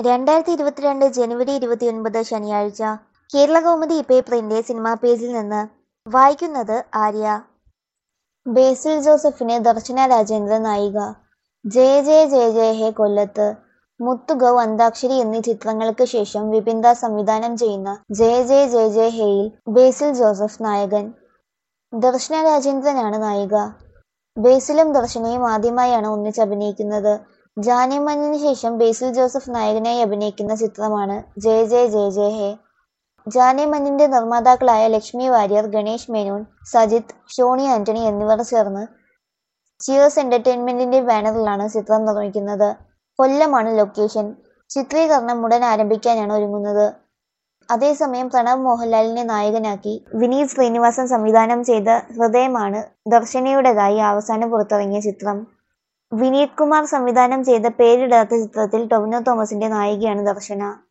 രണ്ടായിരത്തി ഇരുപത്തിരണ്ട് ജനുവരി ഇരുപത്തിയൊൻപത് ശനിയാഴ്ച കേരളകൗമുദി പേപ്പറിന്റെ സിനിമാ പേജിൽ നിന്ന് വായിക്കുന്നത് ആര്യ ബേസിൽ ജോസഫിന് ദർശന രാജേന്ദ്രൻ നായിക ജയ ജയ ജയ ജയ ഹേ കൊല്ലത്ത് മുത്തുഗൗ അന്താക്ഷരി എന്നീ ചിത്രങ്ങൾക്ക് ശേഷം വിപിൻദ സംവിധാനം ചെയ്യുന്ന ജയ ജയ ജയ ജയ ഹേയിൽ ബേസിൽ ജോസഫ് നായകൻ ദർശന രാജേന്ദ്രനാണ് നായിക ബേസിലും ദർശനയും ആദ്യമായാണ് ഒന്നിച്ച് അഭിനയിക്കുന്നത് ജാനിമന്നിന് ശേഷം ബേസിൽ ജോസഫ് നായകനായി അഭിനയിക്കുന്ന ചിത്രമാണ് ജയ ജയ ജയ ജയ ഹേ ജാനിമന്നിന്റെ നിർമ്മാതാക്കളായ ലക്ഷ്മി വാര്യർ ഗണേഷ് മേനോൻ സജിത്ത് ഷോണി ആന്റണി എന്നിവർ ചേർന്ന് ചിയേഴ്സ് എന്റർടൈൻമെന്റിന്റെ ബാനറിലാണ് ചിത്രം നിർമ്മിക്കുന്നത് കൊല്ലമാണ് ലൊക്കേഷൻ ചിത്രീകരണം ഉടൻ ആരംഭിക്കാനാണ് ഒരുങ്ങുന്നത് അതേസമയം പ്രണവ് മോഹൻലാലിനെ നായകനാക്കി വിനീത് ശ്രീനിവാസൻ സംവിധാനം ചെയ്ത ഹൃദയമാണ് ദർശനയുടേതായി അവസാനം പുറത്തിറങ്ങിയ ചിത്രം വിനീത് കുമാർ സംവിധാനം ചെയ്ത പേരിടാത്ത ചിത്രത്തിൽ ടൊവിനോ തോമസിന്റെ നായികയാണ് ദർശന